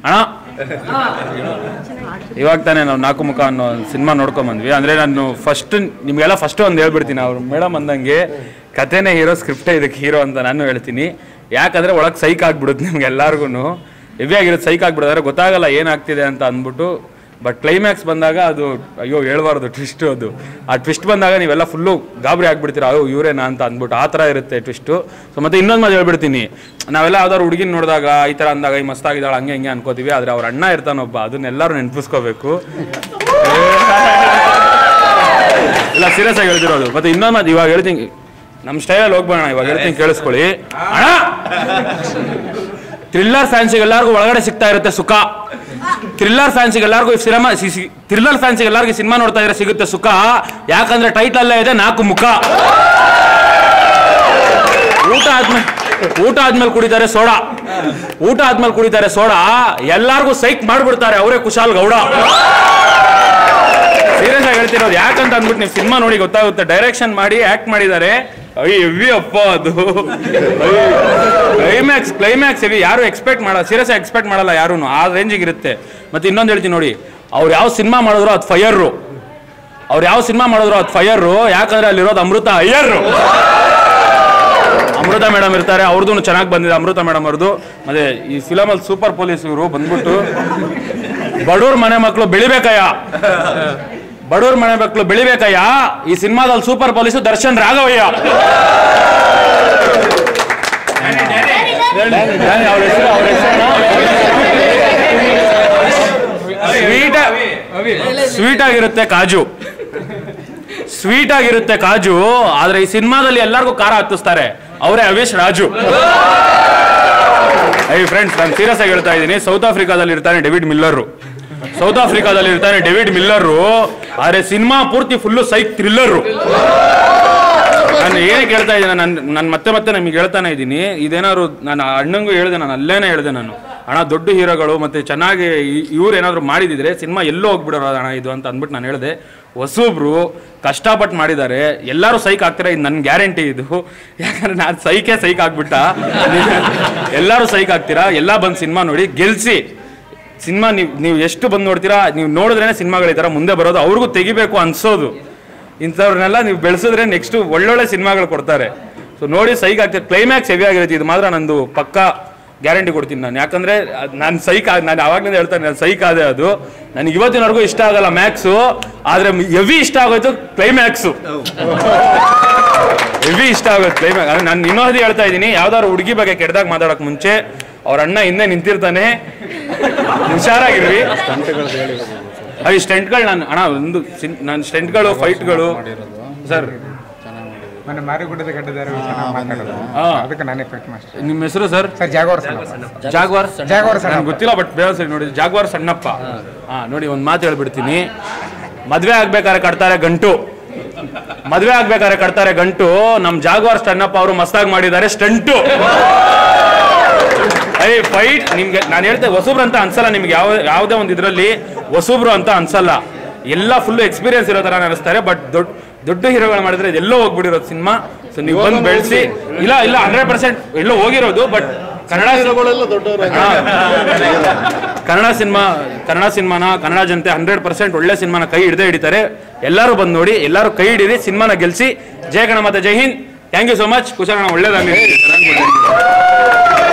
ಅಣ್ಣ ಇವಾಗ ತಾನೇ ನಾವು ನಾಲ್ಕು ಮುಖ ಅನ್ನೋ ಸಿನಿಮಾ ನೋಡ್ಕೊಂಬಂದ್ವಿ ಅಂದರೆ ನಾನು ಫಸ್ಟ್ ನಿಮಗೆಲ್ಲ ಫಸ್ಟ್ ಒಂದು ಹೇಳ್ಬಿಡ್ತೀನಿ ಅವ್ರು ಮೇಡಮ್ ಅಂದಂಗೆ ಕಥೆನೇ ಹೀರೋ ಸ್ಕ್ರಿಪ್ಟೇ ಇದಕ್ಕೆ ಹೀರೋ ಅಂತ ನಾನು ಹೇಳ್ತೀನಿ ಯಾಕಂದರೆ ಒಳಗೆ ಸೈಕ್ ಆಗ್ಬಿಡುತ್ತೆ ನಿಮ್ಗೆ ಎಲ್ಲರಿಗೂ ಹೆವಿ ಆಗಿರುತ್ತೆ ಸೈಕ್ ಆಗ್ಬಿಡೋದ್ರೆ ಗೊತ್ತಾಗಲ್ಲ ಏನಾಗ್ತಿದೆ ಅಂತ ಅಂದ್ಬಿಟ್ಟು ಬಟ್ ಕ್ಲೈಮ್ಯಾಕ್ಸ್ ಬಂದಾಗ ಅದು ಅಯ್ಯೋ ಹೇಳ್ಬಾರ್ದು ಟ್ವಿಸ್ಟ್ ಅದು ಆ ಟ್ವಿಸ್ಟ್ ಬಂದಾಗ ನೀವೆಲ್ಲ ಫುಲ್ಲು ಗಾಬರಿ ಆಗ್ಬಿಡ್ತೀರ ಅಯ್ಯೋ ಇವರೇನಾ ಅಂತ ಅಂದ್ಬಿಟ್ಟು ಆ ಥರ ಇರುತ್ತೆ ಟ್ವಿಸ್ಟು ಸೊ ಮತ್ತೆ ಇನ್ನೊಂದು ಮಾತು ಹೇಳ್ಬಿಡ್ತೀನಿ ನಾವೆಲ್ಲ ಯಾವ್ದಾದ್ರು ಹುಡುಗಿನ ನೋಡಿದಾಗ ಈ ಥರ ಅಂದಾಗ ಈ ಮಸ್ತಾಗಿದ್ದಾಳೆ ಹಂಗೆ ಹಿಂಗೆ ಅನ್ಕೋತೀವಿ ಆದರೆ ಅವ್ರ ಅಣ್ಣ ಇರ್ತಾನೊಬ್ಬ ಅದನ್ನೆಲ್ಲರೂ ನೆನಪಿಸ್ಕೋಬೇಕು ಇಲ್ಲ ಸೀರಿಯಸ್ ಆಗಿ ಹೇಳ್ತಿರೋದು ಮತ್ತೆ ಇನ್ನೊಂದು ಮಾತು ಇವಾಗ ಹೇಳ್ತೀನಿ ನಮ್ಮ ಸ್ಟೈಲಲ್ಲಿ ಹೋಗ್ಬೋಣ ಇವಾಗ ಹೇಳ್ತೀನಿ ಕೇಳಿಸ್ಕೊಳ್ಳಿ ಅಣ್ಣ ಥ್ರಿಲ್ಲರ್ ಫ್ಯಾನ್ಸಿಗೆ ಎಲ್ಲರಿಗೂ ಒಳಗಡೆ ಸಿಗ್ತಾ ಇರುತ್ತೆ ಸುಖ ಥ್ರಿಲ್ಲರ್ ಫ್ಯಾನ್ಸಿಗೆ ಎಲ್ಲರಿಗೂ ಸಿನಿಮಾ ಥ್ರಿಲ್ಲರ್ ಫ್ಯಾನ್ಸಿಗೆ ಎಲ್ಲರಿಗೂ ಸಿನಿಮಾ ನೋಡ್ತಾ ಇದ್ರೆ ಸಿಗುತ್ತೆ ಸುಖ ಯಾಕಂದ್ರೆ ಟೈಟಲ್ ಅಲ್ಲೇ ಇದೆ ನಾಲ್ಕು ಮುಖ ಊಟ ಆದ್ಮೇಲೆ ಊಟ ಆದ್ಮೇಲೆ ಕುಡಿತಾರೆ ಸೋಡಾ ಊಟ ಆದ್ಮೇಲೆ ಕುಡಿತಾರೆ ಸೋಡಾ ಎಲ್ಲಾರ್ಗೂ ಸೈಕ್ ಮಾಡ್ಬಿಡ್ತಾರೆ ಅವರೇ ಕುಶಾಲ್ ಗೌಡ ಸೀರಿಯಸ್ ಆಗಿ ಹೇಳ್ತಿರೋದು ಯಾಕಂತ ಅಂದ್ಬಿಟ್ಟು ನೀವು ಸಿನಿಮಾ ನೋಡಿ ಗೊತ್ತಾಗುತ್ತೆ ಡೈರೆಕ್ಷನ್ ಮಾಡಿ ಆಕ್ಟ್ ಮಾಡಿದ್ದಾರೆ ಅಯ್ಯ ಹೆವಿ ಅಪ್ಪ ಅದು ಕ್ಲೈಮ್ಯಾಕ್ಸ್ ಕ್ಲೈಮ್ಯಾಕ್ಸ್ ಹೆವಿ ಯಾರು ಎಕ್ಸ್ಪೆಕ್ಟ್ ಮಾಡಲ್ಲ ಸೀರಿಯಸ್ ಆಗಿ ಎಕ್ಸ್ಪೆಕ್ಟ್ ಮಾಡಲ್ಲ ಯಾರು ಆ ರೇಂಜಿಗೆ ಇರುತ್ತೆ ಮತ್ತೆ ಇನ್ನೊಂದು ಹೇಳ್ತೀನಿ ನೋಡಿ ಅವ್ರು ಯಾವ ಸಿನಿಮಾ ಮಾಡಿದ್ರು ಅದು ಫೈಯರ್ರು ಅವ್ರು ಯಾವ ಸಿನಿಮಾ ಮಾಡಿದ್ರು ಅದು ಫೈಯರ್ರು ಯಾಕಂದ್ರೆ ಅಲ್ಲಿರೋದು ಅಮೃತ ಅಯ್ಯರ್ರು ಅಮೃತ ಮೇಡಮ್ ಇರ್ತಾರೆ ಅವ್ರದ್ದು ಚೆನ್ನಾಗಿ ಬಂದಿದೆ ಅಮೃತ ಮೇಡಮ್ ಅವ್ರದ್ದು ಮತ್ತೆ ಈ ಫಿಲಮಲ್ಲಿ ಸೂಪರ್ ಪೊಲೀಸ್ ಇವರು ಬಂದ್ಬಿಟ್ಟು ಬಡವ್ರ ಮನೆ ಮಕ್ಕಳು ಬೆಳಿಬೇಕಯ್ಯ ಬಡವ್ರ ಮನೆ ಮಕ್ಕಳು ಬೆಳಿಬೇಕಯ್ಯ ಈ ಸಿನಿಮಾದಲ್ಲಿ ಸೂಪರ್ ಪೊಲೀಸು ದರ್ಶನ್ ರಾಘವಯ್ಯ ಅವ್ರ ಹೆಸರು ಅವ್ರ ಸ್ವೀಟ್ ಸ್ವೀಟ್ ಆಗಿರುತ್ತೆ ಕಾಜು ಸ್ವೀಟ್ ಆಗಿರುತ್ತೆ ಕಾಜು ಆದ್ರೆ ಈ ಸಿನಿಮಾದಲ್ಲಿ ಎಲ್ಲರಿಗೂ ಖಾರ ಹತ್ತಿಸ್ತಾರೆ ಅವರೇ ಅವೇಶ್ ರಾಜು ಐ ಫ್ರೆಂಡ್ಸ್ ನಾನು ಸೀರಿಯಸ್ ಆಗಿ ಹೇಳ್ತಾ ಇದ್ದೀನಿ ಸೌತ್ ಆಫ್ರಿಕಾದಲ್ಲಿ ಇರ್ತಾನೆ ಡೇವಿಡ್ ಮಿಲ್ಲರು ಸೌತ್ ಆಫ್ರಿಕಾದಲ್ಲಿ ಇರ್ತಾನೆ ಡೇವಿಡ್ ಮಿಲ್ಲರು ಆದ್ರೆ ಸಿನಿಮಾ ಪೂರ್ತಿ ಫುಲ್ಲು ಸೈಕ್ ಥ್ರಿಲ್ಲರು ನಾನು ಏನಕ್ಕೆ ಹೇಳ್ತಾ ಇದ್ದೀನಿ ನಾನು ನಾನು ಮತ್ತೆ ಮತ್ತೆ ನಮಗೆ ಹೇಳ್ತಾನೆ ಇದ್ದೀನಿ ಇದೇನಾದ್ರು ನಾನು ಅಣ್ಣಂಗೂ ಹೇಳಿದೆ ನಾನು ಅಲ್ಲೇನೆ ಹೇಳಿದೆ ನಾನು ಅಣ್ಣ ದೊಡ್ಡ ಹೀರೋಗಳು ಮತ್ತೆ ಚೆನ್ನಾಗಿ ಇವ್ರು ಏನಾದ್ರು ಮಾಡಿದಿದ್ರೆ ಸಿನಿಮಾ ಎಲ್ಲೋ ಹೋಗ್ಬಿಡೋರು ಅಣ್ಣ ಇದು ಅಂತ ಅಂದ್ಬಿಟ್ಟು ನಾನು ಹೇಳಿದೆ ಹೊಸೊಬ್ರು ಕಷ್ಟಪಟ್ಟು ಮಾಡಿದ್ದಾರೆ ಎಲ್ಲರೂ ಸೈಕ್ ಆಗ್ತಾರೆ ಇದು ನನ್ನ ಗ್ಯಾರಂಟಿ ಇದು ಯಾಕಂದ್ರೆ ನಾನು ಸೈಕೇ ಸೈಕ್ ಆಗ್ಬಿಟ್ಟ ಎಲ್ಲರೂ ಸೈಕ್ ಆಗ್ತೀರಾ ಎಲ್ಲ ಬಂದು ಸಿನಿಮಾ ನೋಡಿ ಗೆಲ್ಸಿ ಸಿನಿಮಾ ನೀವು ನೀವು ಎಷ್ಟು ಬಂದು ನೋಡ್ತೀರಾ ನೀವು ನೋಡಿದ್ರೇನೆ ಸಿನಿಮಾಗಳು ಈ ಥರ ಮುಂದೆ ಬರೋದು ಅವ್ರಿಗೂ ತೆಗಿಬೇಕು ಅನ್ಸೋದು ಇಂಥವ್ರನ್ನೆಲ್ಲ ನೀವು ಬೆಳೆಸಿದ್ರೆ ನೆಕ್ಸ್ಟ್ ಒಳ್ಳೊಳ್ಳೆ ಸಿನಿಮಾಗಳು ಕೊಡ್ತಾರೆ ಸೊ ನೋಡಿ ಸೈಕ್ ಆಗ್ತದೆ ಕ್ಲೈಮ್ಯಾಕ್ಸ್ ಹೆವಿ ಆಗಿರುತ್ತೆ ಇದು ಮಾತ್ರ ನಂದು ಪಕ್ಕಾ ಗ್ಯಾರಂಟಿ ಕೊಡ್ತೀನಿ ನಾನು ಯಾಕಂದ್ರೆ ನಾನು ಸೈಕ್ ಆಗ ನಾನು ಅವಾಗಲಿಂದ ಹೇಳ್ತಾನೆ ನಾನು ಸೈಕ್ ಆದೆ ಅದು ನನಗೆ ಇವತ್ತಿನವರೆಗೂ ಇಷ್ಟ ಆಗಲ್ಲ ಮ್ಯಾಕ್ಸು ಆದ್ರೆ ಹೆವಿ ಇಷ್ಟ ಆಗೋಯ್ತು ಕ್ಲೈಮ್ಯಾಕ್ಸು ಹೆವಿ ಇಷ್ಟ ಆಗುತ್ತೆ ಕ್ಲೈಮ್ಯಾಕ್ಸ್ ಅಂದ್ರೆ ನಾನು ಇನ್ನೊಂದು ಹೇಳ್ತಾ ಇದ್ದೀನಿ ಯಾವ್ದಾದ್ರು ಹುಡುಗಿ ಬಗ್ಗೆ ಕೆಟ್ಟದಾಗ ಮಾತಾಡಕ್ ಮುಂಚೆ ಅವ್ರ ಅಣ್ಣ ಹಿಂದೆ ನಿಂತಿರ್ತಾನೆ ಹುಷಾರಾಗಿರ್ರಿ ಅಯ್ಯ ಸ್ಟೆಂಟ್ಗಳು ನಾನು ಅಣ್ಣ ಒಂದು ನಾನು ಸ್ಟೆಂಟ್ಗಳು ಫೈಟ್ಗಳು ಸರ್ ಮೊನ್ನೆ ಮಾರಿಗುಡ್ಡದ ಗಡ್ಡದಾರ ಚೆನ್ನಾಗಿ ಮಾತಾಡೋದು ಹಾ. ಅದಕ್ಕೆ ನಾನೇ ಫೈಟ್ ಮಾಸ್ಟರ್ ನಿಮ್ಮ ಹೆಸರು sir sir Jaguar Sannappa Jaguar Jaguar ನನಗೆ ಸಣ್ಣಪ್ಪ ಗೊತ್ತಿಲ್ಲ ಬಟ್ ಬೇರೆ ಸರಿ ನೋಡಿ ಜಾಗ್ವಾರ್ ಸಣ್ಣಪ್ಪ ಹಾ ನೋಡಿ ಒಂದು ಮಾತು ಹೇಳ್ಬಿಡ್ತೀನಿ ಮದ್ವೆ ಆಗ್ಬೇಕಾದ್ರೆ ಕಟ್ತಾರೆ ಗಂಟು ಮದ್ವೆ ಆಗ್ಬೇಕಾದ್ರೆ ಕಟ್ತಾರೆ ಗಂಟು ನಮ್ ಜಾಗ್ವಾರ್ ಸಣ್ಣಪ್ಪ ಅವರು ಮಸ್ತಾಗಿ ಮಾಡಿದ್ದಾರೆ ಸ್ಟಂಟು ಐ ಫೈಟ್ ನಿಮ್ಗೆ ನಾನು ಹೇಳ್ತೇನೆ ಹೊಸಬ್ರು ಅಂತ ಅನ್ಸಲ್ಲ ನಿಮ್ಗೆ ಯಾವ ಯಾವುದೇ ಒಂದು ಇದರಲ್ಲಿ ಹೊಸಬ್ರು ಅಂತ ಅನ್ಸಲ್ಲ ಎಲ್ಲ ಫುಲ್ ಎಕ್ಸ್ಪೀರಿಯನ್ಸ್ ಇರೋ ತರ ಅನಿಸ್ತಾರೆ ಬಟ್ ದೊಡ್ಡ ದೊಡ್ಡ ಹೀರೋಗಳು ಮಾಡಿದ್ರೆ ಇದೆಲ್ಲೋ ಹೋಗ್ಬಿಟ್ಟಿರೋದು ಸಿನಿಮಾ ಸೊ ನೀವು ಬಂದು ಬೆಳೆಸಿ ಇಲ್ಲ ಇಲ್ಲ ಹಂಡ್ರೆಡ್ ಪರ್ಸೆಂಟ್ ಎಲ್ಲೋ ಹೋಗಿರೋದು ಬಟ್ ಕನ್ನಡ ಹೀರೋಗಳೆಲ್ಲ ದೊಡ್ಡವರು ಹಾ. ಕನ್ನಡ ಸಿನಿಮಾ ಕನ್ನಡ ಸಿನಿಮಾನ ಕನ್ನಡ ಜನತೆ ಹಂಡ್ರೆಡ್ ಪರ್ಸೆಂಟ್ ಒಳ್ಳೆ ಸಿನಿಮಾನ ಕೈ ಹಿಡ್ದೇ ಹಿಡಿತಾರೆ ಎಲ್ಲರೂ ಬಂದು ನೋಡಿ ಎಲ್ಲರೂ ಕೈ ಹಿಡೀರಿ ಸಿನಿಮಾನ ಗೆಲ್ಸಿ ಜಯ ಗಣ ಮತ್ತೆ ಜೈ ಹಿಂದ್ ಥ್ಯಾಂಕ್ ಯು ಸೋ ಮಚ್ ಕುಶಲಣ್ಣ ಒಳ್ಳೇದಾಗಲಿ ಚೆನ್ನಾಗಿ